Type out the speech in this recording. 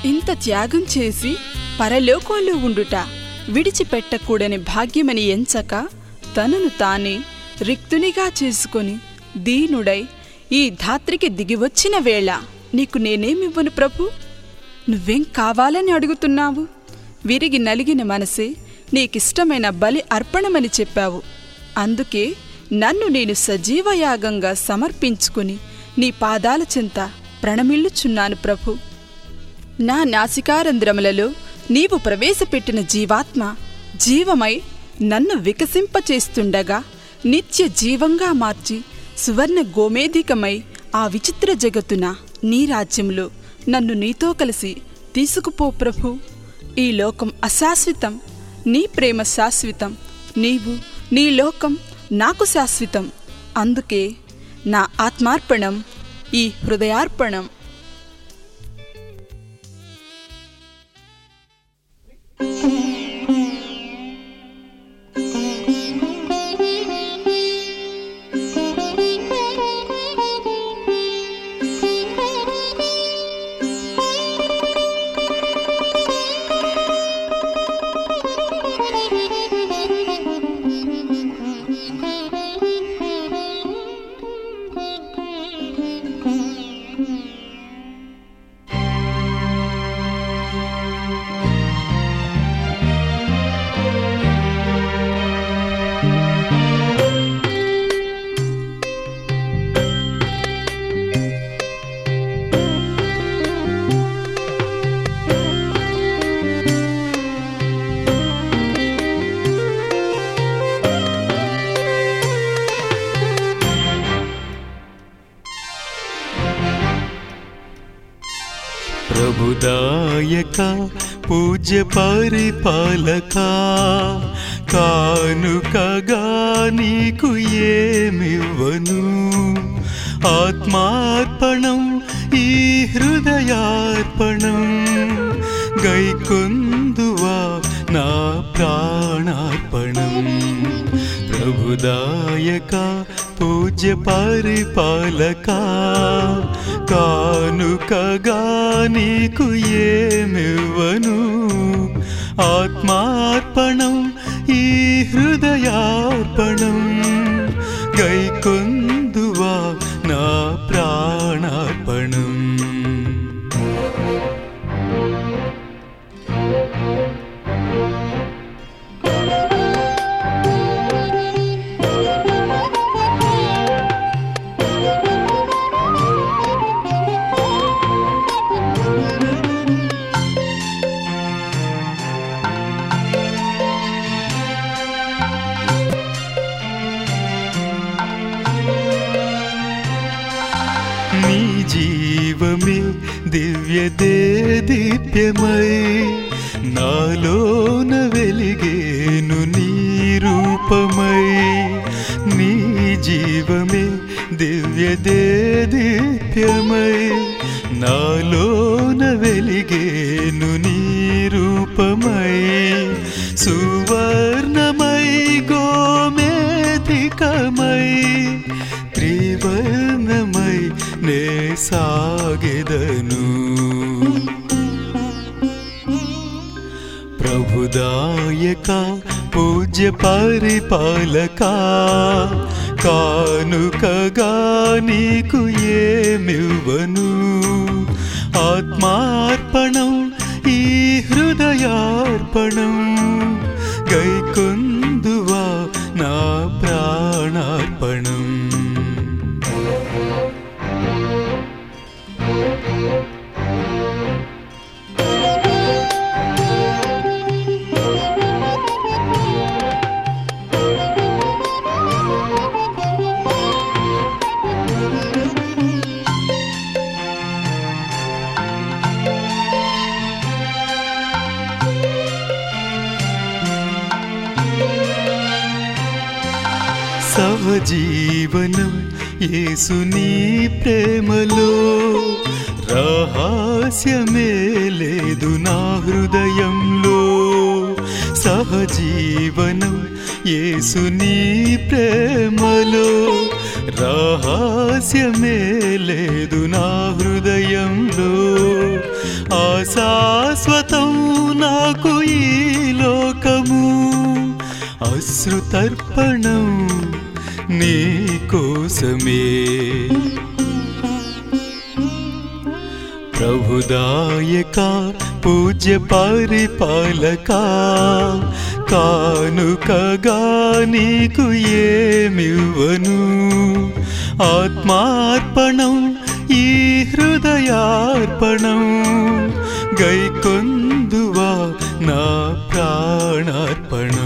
ఇంత త్యాగం చేసి పరలోకంలో ఉండుట విడిచిపెట్టకూడని భాగ్యమని ఎంచక తనను తానే రిక్తునిగా చేసుకొని దీనుడై ఈ ధాత్రికి దిగివచ్చిన వేళ నీకు నేనేమివ్వను ప్రభు నువ్వేం కావాలని అడుగుతున్నావు విరిగి నలిగిన మనసే నీకిష్టమైన బలి అర్పణమని చెప్పావు అందుకే నన్ను నేను సజీవయాగంగా సమర్పించుకుని నీ పాదాల చెంత ప్రణమిల్లుచున్నాను ప్రభు నా నాసికారంధ్రములలో నీవు ప్రవేశపెట్టిన జీవాత్మ జీవమై నన్ను వికసింపచేస్తుండగా నిత్య జీవంగా మార్చి సువర్ణ గోమేధికమై ఆ విచిత్ర జగత్తున నీ రాజ్యంలో నన్ను నీతో కలిసి తీసుకుపో ప్రభు ఈ లోకం అశాశ్వతం నీ ప్రేమ శాశ్వతం నీవు నీ లోకం నాకు శాశ్వతం అందుకే నా ఆత్మార్పణం ఈ హృదయార్పణం ప్రభుదాయక పూజ్య పరిపాలక కానుకగా నీకు ఏమివ్వను ఆత్మార్పణం ఈ హృదయార్పణం గైకొందువా నా ప్రాణార్పణం ప్రభుదాయక పూజ్య పరిపాలక కానుకగా నీకు ఏమివ్వను ఆత్మార్పణం ఈ హృదయార్పణం గైకొందువా నా ప్రాణార్పణం నీ జీవమే దివ్య దీప్యమై నాలోన వెలిగేను నీ రూపమై నీ జీవమే దివ్య దీప్యమై నాలోన వెలిగేను నీ రూపమై సువర్ణమై గోమేధికమై త్రివర్ణమై నే సాగెదను ప్రభుదాయక పూజ్య పరిపాలక కానుకగా నీకు ఏమివ్వను ఆత్మార్పణం ఈ హృదయార్పణం గైకొందువా నా ప్రాణార్పణం సహజీవనం యేసుని ప్రేమలో రహస్యమే లేదు నా హృదయంలో సహజీవనం యేసుని ప్రేమలో రహస్యమే లేదు నా హృదయంలో ఆశాశ్వతం నాకు ఈ లోకము అశ్రుతర్పణం నీ కోసమే ప్రభుదాయక పూజ్య పరిపాలక కానుకగా నీకు ఏమివ్వను ఆత్మార్పణం ఈ హృదయార్పణం గైకొందువా నా ప్రాణార్పణం